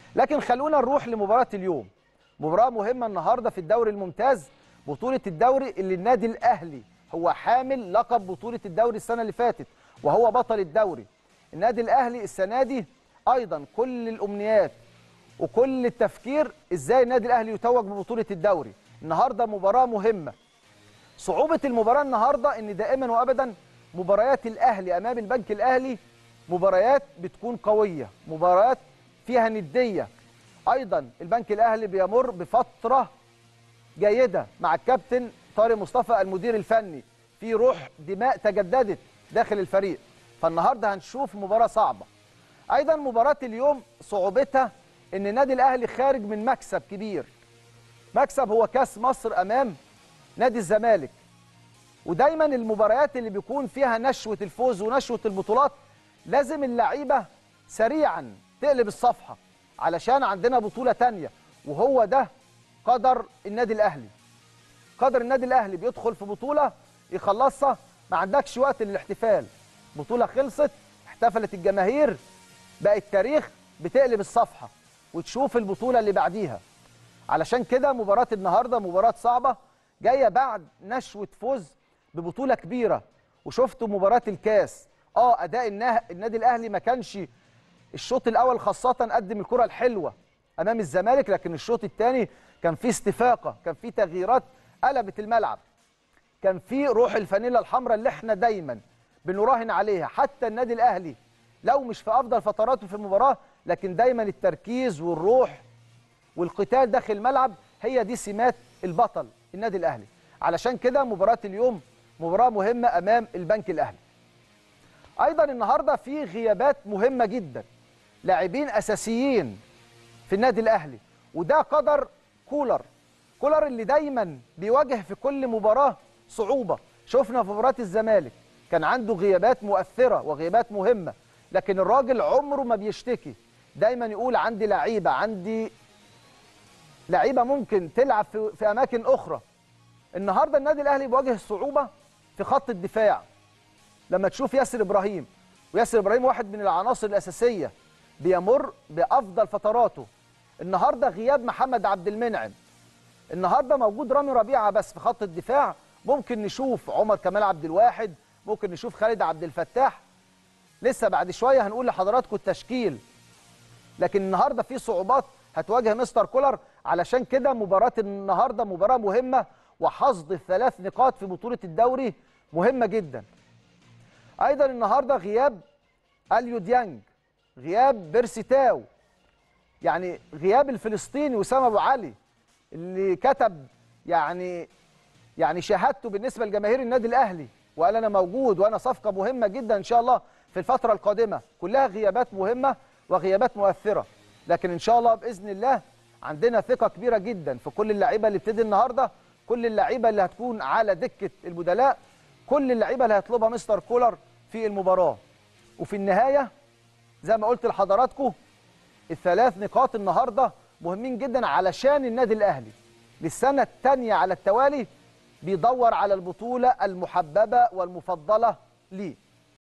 لكن خلونا نروح لمباراه اليوم مباراه مهمه النهارده في الدوري الممتاز بطوله الدوري اللي النادي الاهلي هو حامل لقب بطوله الدوري السنه اللي فاتت وهو بطل الدوري النادي الاهلي السنه دي ايضا كل الامنيات وكل التفكير ازاي النادي الاهلي يتوج ببطوله الدوري النهارده مباراه مهمه صعوبه المباراه النهارده ان دائما وابدا مباريات الاهلي امام البنك الاهلي مباريات بتكون قويه مباريات فيها نديه ايضا البنك الاهلي بيمر بفتره جيده مع الكابتن طارق مصطفى المدير الفني في روح دماء تجددت داخل الفريق فالنهارده هنشوف مباراه صعبه ايضا مباراه اليوم صعوبتها ان النادي الاهلي خارج من مكسب كبير مكسب هو كاس مصر امام نادي الزمالك ودايما المباريات اللي بيكون فيها نشوه الفوز ونشوه البطولات لازم اللعيبه سريعا تقلب الصفحه علشان عندنا بطوله تانية وهو ده قدر النادي الاهلي قدر النادي الاهلي بيدخل في بطوله يخلصها ما عندكش وقت للاحتفال بطوله خلصت احتفلت الجماهير بقت تاريخ بتقلب الصفحه وتشوف البطوله اللي بعديها علشان كده مباراه النهارده مباراه صعبه جايه بعد نشوه فوز ببطوله كبيره وشفتوا مباراه الكاس اه اداء النه... النادي الاهلي ما كانش الشوط الاول خاصه قدم الكره الحلوه امام الزمالك لكن الشوط الثاني كان فيه استفاقه كان فيه تغييرات قلبت الملعب كان فيه روح الفانيلا الحمراء اللي احنا دايما بنراهن عليها حتى النادي الاهلي لو مش في افضل فتراته في المباراه لكن دايما التركيز والروح والقتال داخل الملعب هي دي سمات البطل النادي الاهلي علشان كده مباراه اليوم مباراه مهمه امام البنك الاهلي ايضا النهارده في غيابات مهمه جدا لاعبين اساسيين في النادي الاهلي وده قدر كولر كولر اللي دايما بيواجه في كل مباراه صعوبه شفنا في مباراه الزمالك كان عنده غيابات مؤثره وغيابات مهمه لكن الراجل عمره ما بيشتكي دايما يقول عندي لعيبه عندي لعيبه ممكن تلعب في, في اماكن اخرى النهارده النادي الاهلي بيواجه صعوبه في خط الدفاع لما تشوف ياسر ابراهيم وياسر ابراهيم واحد من العناصر الاساسيه بيمر بافضل فتراته النهارده غياب محمد عبد المنعم النهارده موجود رامي ربيعه بس في خط الدفاع ممكن نشوف عمر كمال عبد الواحد ممكن نشوف خالد عبد الفتاح لسه بعد شويه هنقول لحضراتكم التشكيل لكن النهارده في صعوبات هتواجه مستر كولر علشان كده مباراه النهارده مباراه مهمه وحصد الثلاث نقاط في بطوله الدوري مهمه جدا ايضا النهارده غياب اليو ديانج غياب بيرسي تاو يعني غياب الفلسطيني وسام ابو علي اللي كتب يعني يعني شهادته بالنسبه لجماهير النادي الاهلي وقال انا موجود وانا صفقه مهمه جدا ان شاء الله في الفتره القادمه كلها غيابات مهمه وغيابات مؤثره لكن ان شاء الله باذن الله عندنا ثقه كبيره جدا في كل اللعيبه اللي بتدي النهارده كل اللعيبه اللي هتكون على دكه البدلاء كل اللعيبه اللي هيطلبها مستر كولر في المباراه وفي النهايه زي ما قلت لحضراتكم الثلاث نقاط النهارده مهمين جدا علشان النادي الاهلي للسنه الثانيه على التوالي بيدور على البطوله المحببه والمفضله ليه